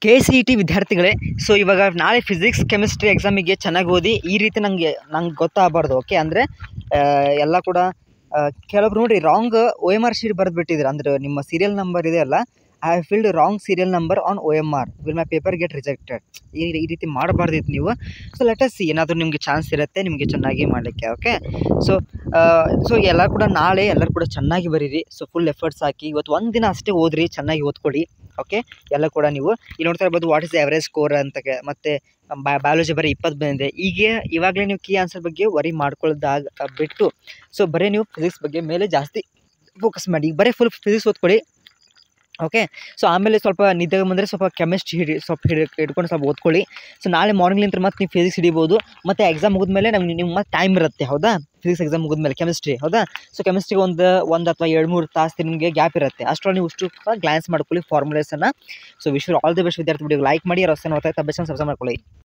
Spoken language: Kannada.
ಕೆ ಸಿ ಇ ಟಿ ವಿದ್ಯಾರ್ಥಿಗಳೇ ಸೊ ಇವಾಗ ನಾಳೆ ಫಿಸಿಕ್ಸ್ ಕೆಮಿಸ್ಟ್ರಿ ಎಕ್ಸಾಮಿಗೆ ಚೆನ್ನಾಗಿ ಓದಿ ಈ ರೀತಿ ನನಗೆ ನಂಗೆ ಗೊತ್ತಾಗಬಾರ್ದು ಓಕೆ ಅಂದರೆ ಎಲ್ಲ ಕೂಡ ಆ, ಕೆಲವೊಬ್ರು ನೋಡಿರಿ wrong O M R sheet ಬರೆದು ಬಿಟ್ಟಿದ್ರು ಅಂದರೆ ನಿಮ್ಮ ಸೀರಿಯಲ್ ನಂಬರ್ ಇದೆ ಅಲ್ಲ I have filled wrong serial number on O M R will my paper get rejected ಈ ಈ ರೀತಿ ಮಾಡಬಾರ್ದಿತ್ತು ನೀವು ಸೊ ಲೆಟಸ್ ಸಿ ಏನಾದರೂ ನಿಮಗೆ ಚಾನ್ಸ್ ಇರುತ್ತೆ ನಿಮಗೆ ಚೆನ್ನಾಗಿ ಮಾಡಲಿಕ್ಕೆ ಓಕೆ ಸೊ ಸೊ ಎಲ್ಲ ಕೂಡ ನಾಳೆ ಎಲ್ಲರೂ ಕೂಡ ಚೆನ್ನಾಗಿ ಬರೀರಿ ಸೊ ಫುಲ್ ಎಫರ್ಟ್ಸ್ ಹಾಕಿ ಇವತ್ತು ಒಂದು ದಿನ ಅಷ್ಟೇ ಓದ್ರಿ ಚೆನ್ನಾಗಿ ಓದ್ಕೊಳ್ಳಿ ಓಕೆ ಎಲ್ಲ ಕೂಡ ನೀವು ಇಲ್ಲಿ ನೋಡ್ತಾ ಇರ್ಬೋದು ವಾಟ್ ಇಸ್ ಎವರೇಜ್ ಸ್ಕೋರ್ ಅಂತ ಕೆ- ಮತ್ತೆ ಬಯಾಲಜಿ ಬರೀ ಇಪ್ಪತ್ತು ಬಂದಿದೆ ಈಗ ಇವಾಗಲೇ ನೀವು ಕೀ ಆನ್ಸರ್ ಬಗ್ಗೆ ವರಿ ಮಾಡ್ಕೊಳ್ಳೋದಾಗ ಬಿಟ್ಟು ಸೊ ಬರೀ ನೀವು ಫಿಸಿಕ್ಸ್ ಬಗ್ಗೆ ಮೇಲೆ ಜಾಸ್ತಿ ಫೋಕಸ್ ಮಾಡಿ ಈಗ ಬರೀ ಫುಲ್ ಫಿಸಿಕ್ಸ್ ಓದ್ಕೊಳ್ಳಿ ಓಕೆ ಸೊ ಆಮೇಲೆ ಸ್ವಲ್ಪ ನಿದ್ದೆ ಬಂದರೆ ಸ್ವಲ್ಪ ಕೆಮಿಸ್ಟ್ರಿ ಹಿಡಿ ಸ್ವಲ್ಪ ಹಿಡಿ ಹಿಡ್ಕೊಂಡು ಸ್ವಲ್ಪ ಓದ್ಕೊಳ್ಳಿ ಸೊ ನಾಳೆ ಮಾರ್ನಿಂಗ್ಲಿಂದ ಮತ್ತೆ ನೀವು ಫಿಸಿಕ್ಸ್ ಹಿಡಿಬೋದು ಮತ್ತು ಎಕ್ಸಾಮ್ ಮುಗಿದ್ಮೇಲೆ ನಮ್ಗೆ ನಿಮ್ಮ ಮತ್ತೆ ಟೈಮ್ ಇರುತ್ತೆ ಹೌದಾ ಫಿಸಿಕ್ಸ್ ಎಕ್ಸಾಮ್ ಮುಗಿದ್ಮೇಲೆ ಕೆಮಿಸ್ಟ್ರಿ ಹೌದಾ ಸೊ ಕೆಮಿಸ್ಟ್ರಿಗೆ ಒಂದು ಒಂದು ಅಥವಾ ಎರಡು ಮೂರು ತಾಸು ನಿಮಗೆ ಗ್ಯಾಪ್ ಇರುತ್ತೆ ಅಷ್ಟರಲ್ಲಿ ನೀವು ಅಷ್ಟು ಗ್ಲಾನ್ಸ್ ಮಾಡ್ಕೊಳ್ಳಿ ಫಾರ್ಮುಲೇಸನ್ನು so wish all the best ವಿದ್ಯಾರ್ಥಿ ವಿಡಿಯೋ ಲೈಕ್ ಮಾಡಿ ರಸ್ತೆ ನೋಡ್ತಾ ಇದ್ದ ಬೆಸ್ಟ್ ಸಬ್ಸ್ಕ್ರೈಬ್ ಮಾಡ್ಕೊಳ್ಳಿ